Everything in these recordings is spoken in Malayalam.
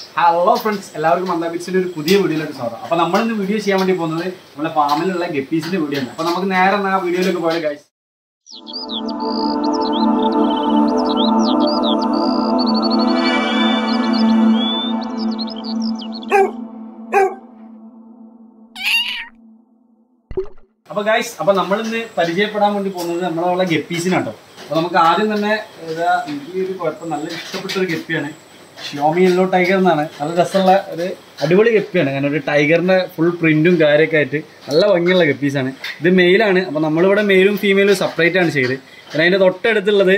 ഹലോ ഫ്രണ്ട്സ് എല്ലാവർക്കും മന്ദാബിറ്റ്സിന്റെ ഒരു പുതിയ വീഡിയോയിലേക്ക് സ്വാഗതം അപ്പൊ നമ്മൾ ഇന്ന് വീഡിയോ ചെയ്യാൻ വേണ്ടി പോകുന്നത് നമ്മുടെ ഫാമിലുള്ള ഗപ്പീസിന്റെ വീഡിയോ ആണ് അപ്പൊ നമുക്ക് നേരെ എന്നാ ആ വീഡിയോയിലേക്ക് പോയാൽ ഗൈസ് അപ്പൊ ഗൈസ് അപ്പൊ നമ്മൾ ഇന്ന് പരിചയപ്പെടാൻ വേണ്ടി പോകുന്നത് നമ്മളുള്ള ഗപ്പീസിനാട്ടോ അപ്പൊ നമുക്ക് ആദ്യം തന്നെ ഇതാ എനിക്ക് ഒരു കുഴപ്പം നല്ല ഇഷ്ടപ്പെട്ട ഒരു ഗപ്പിയാണ് ഷ്യോമി യെല്ലോ ടൈഗർ എന്നാണ് നല്ല രസമുള്ള ഒരു അടിപൊളി ഗപ്പിയാണ് കാരണം ഒരു ടൈഗറിന്റെ ഫുൾ പ്രിന്റും കാര്യമൊക്കെ ആയിട്ട് നല്ല ഭംഗിയുള്ള ഗപ്പീസാണ് ഇത് മെയിലാണ് അപ്പൊ നമ്മളിവിടെ മെയിലും ഫീമെയിലും സെപ്പറേറ്റ് ആണ് ചെയ്ത് പിന്നെ അതിന്റെ തൊട്ടടുത്തുള്ളത്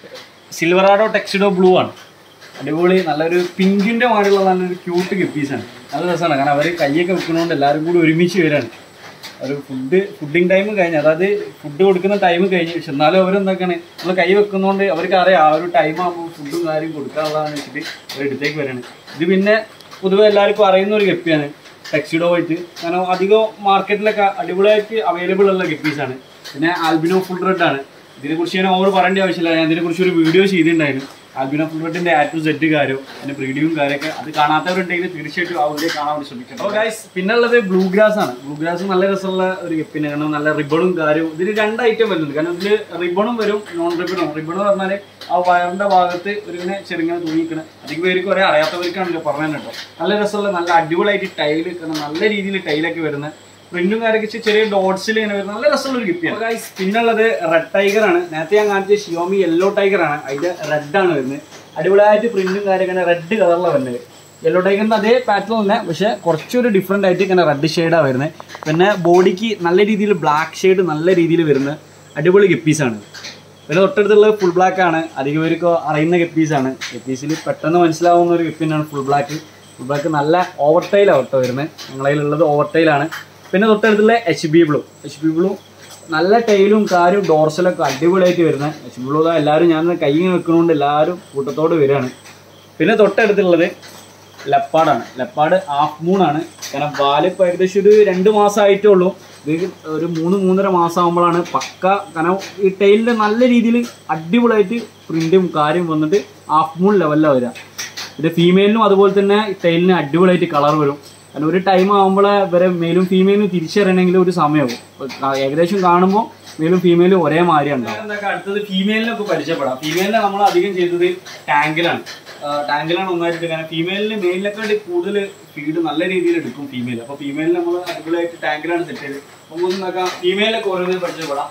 സിൽവറാഡോ ടെക്സിഡോ ബ്ലൂ ആണ് അടിപൊളി നല്ലൊരു പിങ്കിന്റെ മാതിരിയുള്ള നല്ലൊരു ക്യൂട്ട് ഗപ്പീസാണ് നല്ല രസമാണ് കാരണം അവർ കൈയൊക്കെ വെക്കുന്നതുകൊണ്ട് എല്ലാവരും കൂടി ഒരുമിച്ച് വരാണ് ഒരു ഫുഡ് ഫുഡിങ് ടൈം കഴിഞ്ഞ് അതായത് ഫുഡ് കൊടുക്കുന്ന ടൈം കഴിഞ്ഞ് പക്ഷെ എന്നാലും അവരെന്തൊക്കെയാണ് നമ്മൾ കൈ വെക്കുന്നതുകൊണ്ട് അവർക്ക് അറിയാം ആ ഒരു ടൈം ആകുമ്പോൾ ഫുഡും കാര്യം കൊടുക്കാനുള്ളതാണ് വെച്ചിട്ട് അവർ എടുത്തേക്ക് വരാണ് ഇത് പിന്നെ പൊതുവെ എല്ലാവർക്കും അറിയുന്ന ഒരു ഗപ്പിയാണ് ടെക്സിഡോ ആയിട്ട് കാരണം അധികം മാർക്കറ്റിലൊക്കെ അടിപൊളിയായിട്ട് അവൈലബിൾ ഉള്ള ഗപ്പീസാണ് പിന്നെ ആൽബിനോ ഫുൾ റെഡ് ആണ് ഇതിനെക്കുറിച്ച് ഞാൻ ഓവർ പറയേണ്ട ആവശ്യമില്ല ഞാൻ ഇതിനെക്കുറിച്ച് ഒരു വീഡിയോ ചെയ്തിട്ടുണ്ടായിരുന്നു ആൽബിനോ ഫുൾ റെഡിന്റെ ആറ്റ് ടു സെറ്റ് കാര്യം അതിന്റെ പ്രീഡിയും കാര്യമൊക്കെ അത് കാണാത്തവരുണ്ടെങ്കിൽ തീർച്ചയായിട്ടും ആ വീഡിയോ കാണാൻ വേണ്ടി ശ്രമിക്കണം അപ്പോൾ ഗൈസ് പിന്നുള്ളത് ബ്ലൂ ഗ്രാസ് ആണ് ബ്ലൂ ഗ്രാസ് നല്ല രസമുള്ള ഒരു ഗപ്പിന് കാരണം നല്ല റിബണും കാര്യവും ഇതിൽ രണ്ട് ഐറ്റം വരുന്നുണ്ട് കാരണം ഇതിൽ റിബണും വരും നോൺ റിബണും റിബൺ എന്ന് പറഞ്ഞാൽ ആ വയറിന്റെ ഭാഗത്ത് ഒരു ഇങ്ങനെ ചെറുങ്ങനെ തൂങ്ങിക്കണം അധികം പേർക്ക് ഒരേ അറിയാത്തവർക്കാണല്ലോ പറഞ്ഞു കേട്ടോ നല്ല രസമുള്ള നല്ല അടിപൊളിയായിട്ട് ടൈല് കാരണം നല്ല രീതിയിൽ ടൈലൊക്കെ വരുന്ന പ്രിന്റും കാര്യമൊക്കെ ചെറിയ ഡോട്ട്സിൽ ഇങ്ങനെ വരുന്ന നല്ല രസമുള്ള ഒരു ഗിഫ്റ്റ് ഗൈസ് പിന്നുള്ളത് റെഡ് ടൈഗർ ആണ് നേരത്തെ ഞാൻ കാണിച്ച ഷിയോമി യെല്ലോ ടൈഗർ ആണ് അതിന്റെ റെഡ് ആണ് വരുന്നത് അടിപൊളിയായിട്ട് പ്രിന്റും കാര്യമൊക്കെ റെഡ് കളറിലാണ് വരുന്നത് യെല്ലോ ടൈഗറിന്റെ അതേ പാറ്റേൺ തന്നെ പക്ഷെ കുറച്ചൊരു ഡിഫറെന്റ് ആയിട്ട് ഇങ്ങനെ റെഡ് ഷെയ്ഡാണ് വരുന്നത് പിന്നെ ബോഡിക്ക് നല്ല രീതിയിൽ ബ്ലാക്ക് ഷെയ്ഡ് നല്ല രീതിയിൽ വരുന്ന അടിപൊളി ഗപ്പീസാണ് പിന്നെ തൊട്ടടുത്തുള്ളത് ഫുൾ ബ്ലാക്ക് ആണ് അധികം പേർക്ക് അറിയുന്ന ഗപ്പീസാണ് ഗപ്പീസിൽ പെട്ടെന്ന് മനസ്സിലാവുന്ന ഒരു ഗപ്പിനാണ് ഫുൾ ബ്ലാക്ക് ഫുൾ ബ്ലാക്ക് നല്ല ഓവർടൈലാണ് കേട്ടോ വരുന്നത് ഞങ്ങളതിലുള്ളത് ഓവർടൈലാണ് പിന്നെ തൊട്ടടുത്തുള്ള H B blue H B blue നല്ല ടൈലും കാരും ഡോർസലൊക്കെ അടിപൊളിയായിട്ട് വരുന്നത് എച്ച് ബി ബ്ലൂ എല്ലാവരും ഞാൻ കൈ ഇങ്ങനെ വെക്കുന്നതുകൊണ്ട് എല്ലാവരും കൂട്ടത്തോട് വരികയാണ് പിന്നെ തൊട്ടടുത്തുള്ളത് ലെപ്പാടാണ് ലെപ്പാട് ഹാഫ് മൂണാണ് കാരണം വാല് ഇപ്പോൾ ഏകദേശം ഒരു രണ്ട് മാസമായിട്ടേ ഉള്ളൂ ഇത് ഒരു മൂന്ന് മൂന്നര മാസം ആകുമ്പോഴാണ് പക്ക കാരണം ഈ ടൈലിൻ്റെ നല്ല രീതിയിൽ അടിപൊളിയായിട്ട് പ്രിൻറ്റും കാര്യം വന്നിട്ട് ഹാഫ് മൂൺ ലെവലിലാണ് വരിക ഇത് ഫീമെയിലിനും അതുപോലെ തന്നെ ടൈലിന് അടിപൊളിയായിട്ട് കളർ വരും കാരണം ഒരു ടൈം ആകുമ്പോൾ ഇവരെ മെയിലും ഫീമെയിലും തിരിച്ചറിയണമെങ്കിൽ ഒരു സമയമാകും ഇപ്പൊ ഏകദേശം കാണുമ്പോൾ മെയിലും ഫീമെയിലും ഒരേ മാതിരി ഉണ്ടാവും അടുത്തത് ഫീമെയിലിനൊക്കെ പരിചയപ്പെടാം ഫീമെയിലിനെ നമ്മൾ അധികം ചെയ്തത് ടാങ്കിലാണ് ടാങ്കിലാണ് ഒന്നായിട്ട് കാരണം ഫീമെയിലിന് മെയിലിനെക്കാട്ടി കൂടുതൽ ഫീഡ് നല്ല രീതിയിൽ എടുക്കും ഫീമെയിൽ അപ്പോൾ ഫീമെയിലിന് നമ്മൾ അടിപൊളിയായിട്ട് ടാങ്കിലാണ് സെറ്റ് ചെയ്ത് അപ്പോൾ നമുക്ക് നോക്കാം ഫീമെയിലൊക്കെ ഓരോന്നും പരിചയപ്പെടാം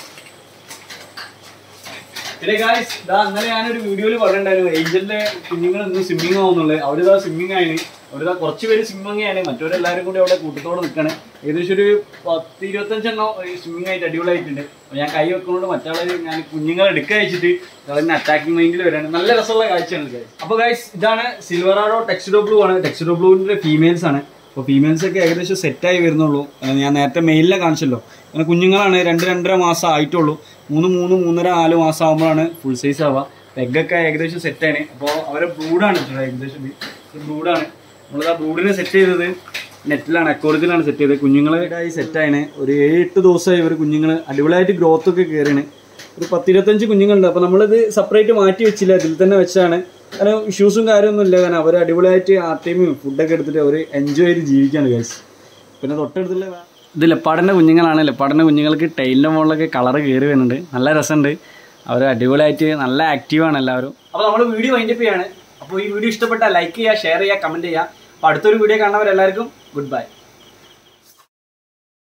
പിന്നെ ഗായ്സ് ഇതാ ഇന്നലെ ഞാനൊരു വീഡിയോയിൽ പറഞ്ഞിട്ടുണ്ടായിരുന്നു ഏഞ്ചലിന്റെ കുഞ്ഞുങ്ങൾ ഇന്ന് സ്വിമ്മിങ് ആവുന്നുള്ളത് അവരിതാ സ്വിമ്മിങ് ആയിന് അവരിതാ കുറച്ച് പേര് സ്വിമ്മിങ് ആണ് മറ്റവരെല്ലാവരും കൂടി അവിടെ കൂട്ടത്തോടെ നിൽക്കാണ് ഏകദേശം ഒരു പത്ത് ഇരുപത്തഞ്ചെണ്ണം സ്വിമ്മിങ് ആയിട്ട് അടിപൊളിയായിട്ടുണ്ട് അപ്പോൾ ഞാൻ കൈ വെക്കുന്നതുകൊണ്ട് മറ്റാളെ ഞാൻ കുഞ്ഞുങ്ങളെ എടുക്കുക വെച്ചിട്ട് അതിന് അറ്റാക്കിംഗ് മൈൻഡിൽ വരാണ് നല്ല രസമുള്ള കാഴ്ചയാണ് ഗൈസ് അപ്പോൾ ഗൈസ് ഇതാണ് സിൽവറാഡോ ടെക്സിഡോ ബ്ലൂ ആണ് ടെക്സിഡോ ബ്ലൂവിന്റെ ഫീമെയിൽസ് ആണ് അപ്പോൾ ഫീമെയിൽസ് ഒക്കെ ഏകദേശം സെറ്റായി വരുന്നുള്ളൂ കാരണം ഞാൻ നേരത്തെ മെയിലിലെ കാണിച്ചല്ലോ അങ്ങനെ കുഞ്ഞുങ്ങളാണ് രണ്ട് രണ്ടര മാസം ആയിട്ടുള്ളൂ മൂന്ന് മൂന്ന് മൂന്നര നാല് മാസം ആകുമ്പോഴാണ് ഫുൾ സൈസ് ആവുക എഗ്ഗൊക്കെ ഏകദേശം സെറ്റാണ് അപ്പോൾ അവരെ ബ്രൂഡാണ് ഇട്ടത് ഏകദേശം ഇത് ബ്രൂഡാണ് നമ്മളിത് ആ ബ്രൂഡിനെ സെറ്റ് ചെയ്തത് നെറ്റിലാണ് അക്കോറത്തിലാണ് സെറ്റ് ചെയ്തത് കുഞ്ഞുങ്ങളായി സെറ്റാണ് ഒരു ഏഴ് എട്ട് ദിവസമായി ഒരു കുഞ്ഞുങ്ങൾ അടിപൊളിയായിട്ട് ഗ്രോത്ത് ഒക്കെ കയറിയാണ് ഒരു പത്തിരുപത്തഞ്ച് കുഞ്ഞുങ്ങളുണ്ട് അപ്പോൾ നമ്മളിത് സെപ്പറേറ്റ് മാറ്റി വെച്ചില്ല ഇതിൽ തന്നെ വെച്ചാണ് കാരണം ഇഷ്യൂസും കാര്യമൊന്നും ഇല്ല കാരണം അവർ അടിപൊളിയായിട്ട് ആ ടൈമും ഫുഡൊക്കെ എടുത്തിട്ട് അവർ എൻജോയ് ചെയ്ത് ജീവിക്കാണ് ഗൈസ് പിന്നെ തൊട്ടടുത്തുള്ള ഇത് ലെപ്പാടിൻ്റെ കുഞ്ഞുങ്ങളാണ് ലെപ്പാടിൻ്റെ കുഞ്ഞുങ്ങൾക്ക് ടൈലിൻ്റെ മുകളിലൊക്കെ കളർ കയറി വരുന്നുണ്ട് നല്ല രസമുണ്ട് അവർ അടിപൊളിയായിട്ട് നല്ല ആക്റ്റീവാണ് എല്ലാവരും അപ്പോൾ നമ്മൾ വീഡിയോ വൈൻഡപ്പ് ചെയ്യാണ് അപ്പോൾ ഈ വീഡിയോ ഇഷ്ടപ്പെട്ടാൽ ലൈക്ക് ചെയ്യുക ഷെയർ ചെയ്യുക കമൻറ്റ് ചെയ്യുക അപ്പോൾ അടുത്തൊരു വീഡിയോ കാണുന്നവരെല്ലാവർക്കും ഗുഡ് ബൈ